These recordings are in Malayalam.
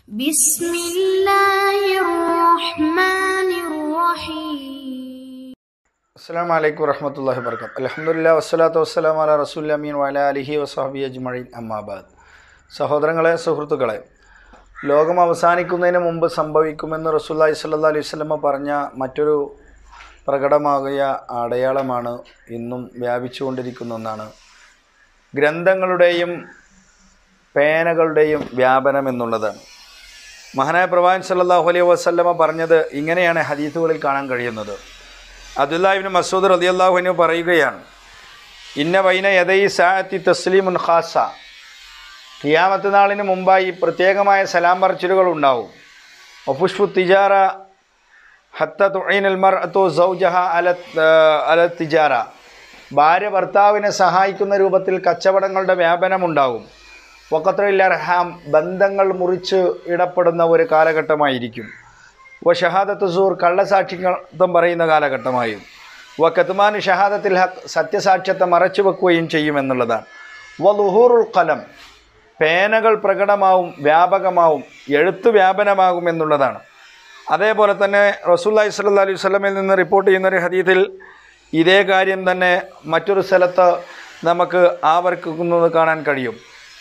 بسم الله الرحمن الرحيم അസ്സാം വലൈക്കും വറഹമത്തല്ലാഹി വർക്കാത്ത് അലഹമുല്ല വസ്സലാത്തു വസ്സലാം അല റസൂൽ അമീൻ വല അലിഹി വസാബി അജ്മഴീൻ അമ്മാബാദ് സഹോദരങ്ങളെ സുഹൃത്തുക്കളെ ലോകം അവസാനിക്കുന്നതിന് മുമ്പ് സംഭവിക്കുമെന്ന് റസൂല്ലാഹി സ്വല്ലാ അലൈഹി സ്വലമ പറഞ്ഞ മറ്റൊരു പ്രകടമാകിയ അടയാളമാണ് ഇന്നും വ്യാപിച്ചുകൊണ്ടിരിക്കുന്ന ഒന്നാണ് ഗ്രന്ഥങ്ങളുടെയും പേനകളുടെയും വ്യാപനം എന്നുള്ളതാണ് മഹാനായ പ്രവാൻ സല്ലല്ലാഹു അലൈഹി വസല്ലമ പറഞ്ഞത് ഇങ്ങനെയാണ് ഹദീസുകളിൽ കാണാൻ കഴിയുന്നത് അബ്ദുല്ലാഹിബിൻ മസൂദ് റളിയല്ലാഹുവിനു പറയുകയാണ് ഇന്ന വൈന യദൈ സാഅത്തി തസ്ലീമുൻ ഖാസ ഖിയാമത്ത് നാളിന് മുമ്പായി പ്രത്യേകമായ സലാം പറച്ചിലുകൾ ഉണ്ടാവും ഒഫുഷ്ഫു തിജാറ ഹത്ത തുഴൈനൽ മർ അത്തോ സൗജഹ അല അല തിജാറ ഭാര്യ ഭർത്താവിനെ സഹായിക്കുന്ന രൂപത്തിൽ കച്ചവടങ്ങളുടെ വ്യാപനമുണ്ടാകും വക്കത്രയിൽ അർഹാം ബന്ധങ്ങൾ മുറിച്ച് ഇടപെടുന്ന ഒരു കാലഘട്ടമായിരിക്കും വ ഷഹാദത്ത് സൂർ കള്ളസാക്ഷിത്വം പറയുന്ന കാലഘട്ടമായും വ കത്മാൻ ഷഹാദത്തിൽ ഹക്ക് സത്യസാക്ഷ്യത്തെ മറച്ചു വെക്കുകയും ചെയ്യുമെന്നുള്ളതാണ് വ ലുഹൂറുൽ കലം പേനകൾ പ്രകടമാവും വ്യാപകമാവും എഴുത്ത് വ്യാപനമാകും എന്നുള്ളതാണ് അതേപോലെ തന്നെ റസൂല്ലാഹി സ്വല്ലല്ലാഹി അലൈഹി വസല്ലമയിൽ നിന്ന് റിപ്പോർട്ട് ചെയ്യുന്ന ഒരു ഹദീത്തിൽ ഇതേ കാര്യം തന്നെ മറ്റൊരു സ്ഥലത്ത് നമുക്ക് ആവർത്തിക്കുന്നത് കാണാൻ കഴിയും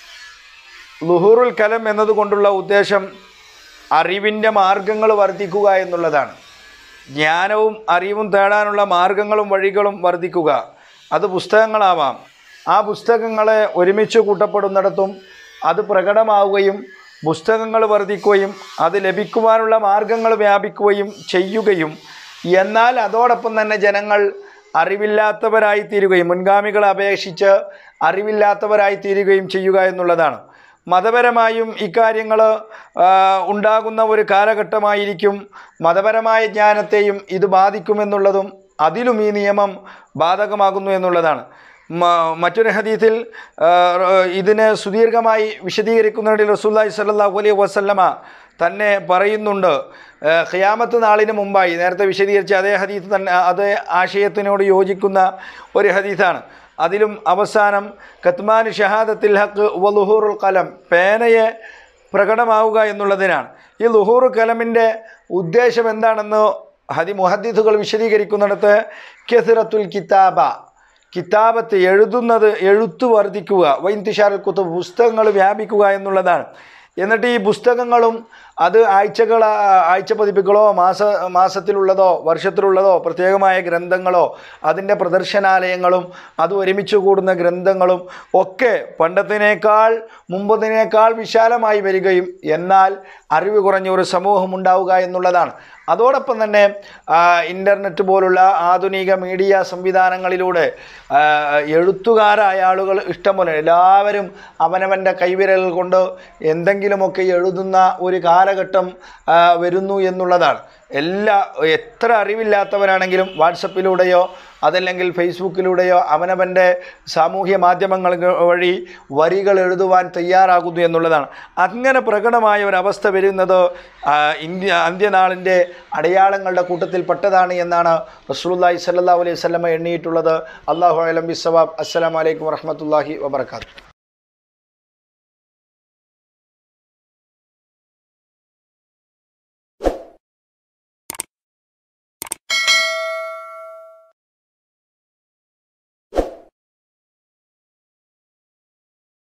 ലുഹൂറുൽ കലം എന്നതുകൊണ്ടുള്ള ഉദ്ദേശം അറിവിൻ്റെ മാർഗങ്ങൾ വർദ്ധിക്കുക എന്നുള്ളതാണ് ജ്ഞാനവും അറിവും തേടാനുള്ള മാർഗങ്ങളും വഴികളും വർദ്ധിക്കുക അത് പുസ്തകങ്ങളാവാം ആ പുസ്തകങ്ങളെ ഒരുമിച്ച് കൂട്ടപ്പെടുന്നിടത്തും അത് പ്രകടമാവുകയും പുസ്തകങ്ങൾ വർദ്ധിക്കുകയും അത് ലഭിക്കുവാനുള്ള മാർഗങ്ങൾ വ്യാപിക്കുകയും ചെയ്യുകയും എന്നാൽ അതോടൊപ്പം തന്നെ ജനങ്ങൾ അറിവില്ലാത്തവരായി തീരുകയും മുൻഗാമികളെ അപേക്ഷിച്ച് അറിവില്ലാത്തവരായി തീരുകയും ചെയ്യുക എന്നുള്ളതാണ് മതപരമായും ഇക്കാര്യങ്ങൾ ഉണ്ടാകുന്ന ഒരു കാലഘട്ടമായിരിക്കും മതപരമായ ജ്ഞാനത്തെയും ഇത് ബാധിക്കുമെന്നുള്ളതും അതിലും ഈ നിയമം ബാധകമാകുന്നു എന്നുള്ളതാണ് മ- മറ്റൊരു ഹദീത്തിൽ ആ, ഇതിനെ സുദീർഘമായി വിശദീകരിക്കുന്നതിൽ റസൂല്ലായി സല്ലല്ലാഹു അലൈഹി വസല്ലമ തന്നെ പറയുന്നുണ്ട് ആ, ഖിയാമത്ത് നാളിന് മുമ്പായി നേരത്തെ വിശദീകരിച്ച അതേ ഹദീത്ത് തന്നെ അതേ ആശയത്തിനോട് യോജിക്കുന്ന ഒരു ഹദീത്താണ് അതിലും അവസാനം കത്മാൻ ഷഹാദത്തിൽ ഹക്ക് വ ലുഹൂറുൽ കലം പേനയെ പ്രകടമാവുക എന്നുള്ളതിനാണ് ഈ ലുഹൂറു കലമിൻ്റെ ഉദ്ദേശം എന്താണെന്ന് ഹദി മുഹദ്ദീസുകൾ വിശദീകരിക്കുന്നിടത്ത് കെസിറത്തുൽ കിതാബ കിതാബത്ത് എഴുതുന്നത് എഴുത്തു വർദ്ധിക്കുക വൈന്തിഷാൽ കുത്ത് പുസ്തകങ്ങൾ വ്യാപിക്കുക എന്നുള്ളതാണ് എന്നിട്ട് ഈ പുസ്തകങ്ങളും അത് ആഴ്ചകൾ ആഴ്ച പതിപ്പുകളോ മാസ മാസത്തിലുള്ളതോ വർഷത്തിലുള്ളതോ പ്രത്യേകമായ ഗ്രന്ഥങ്ങളോ അതിൻ്റെ പ്രദർശനാലയങ്ങളും അത് ഒരുമിച്ച് കൂടുന്ന ഗ്രന്ഥങ്ങളും ഒക്കെ പണ്ടത്തിനേക്കാൾ മുമ്പതിനേക്കാൾ വിശാലമായി വരികയും എന്നാൽ അറിവ് കുറഞ്ഞ ഒരു സമൂഹം ഉണ്ടാവുക എന്നുള്ളതാണ് അതോടൊപ്പം തന്നെ ആ, ഇൻ്റർനെറ്റ് പോലുള്ള ആധുനിക മീഡിയ സംവിധാനങ്ങളിലൂടെ ആ, എഴുത്തുകാരായ ആളുകൾ ഇഷ്ടംപോലെ എല്ലാവരും അവനവൻ്റെ കൈവിരൽ കൊണ്ട് എന്തെങ്കിലുമൊക്കെ എഴുതുന്ന ഒരു കാലഘട്ടം ആ, വരുന്നു എന്നുള്ളതാണ് എല്ലാ എത്ര അറിവില്ലാത്തവരാണെങ്കിലും വാട്സപ്പിലൂടെയോ അതല്ലെങ്കിൽ ഫേസ്ബുക്കിലൂടെയോ അവനവൻ്റെ സാമൂഹ്യ മാധ്യമങ്ങൾ വഴി വരികൾ എഴുതുവാൻ തയ്യാറാകുന്നു എന്നുള്ളതാണ് അങ്ങനെ പ്രകടമായ ഒരവസ്ഥ വരുന്നത് ആ, ഇന്ത്യ അന്ത്യനാളിൻ്റെ അടയാളങ്ങളുടെ കൂട്ടത്തിൽ പെട്ടതാണ് എന്നാണ് റസൂലുള്ളാഹി സ്വല്ലല്ലാഹു അലൈഹി വസല്ലമ എണ്ണിയിട്ടുള്ളത് അള്ളാഹു അലം ബിസ്സവാബ് അസ്സലാമു അലൈക്കും വറഹ്മത്തുള്ളാഹി വബർക്കാത്തു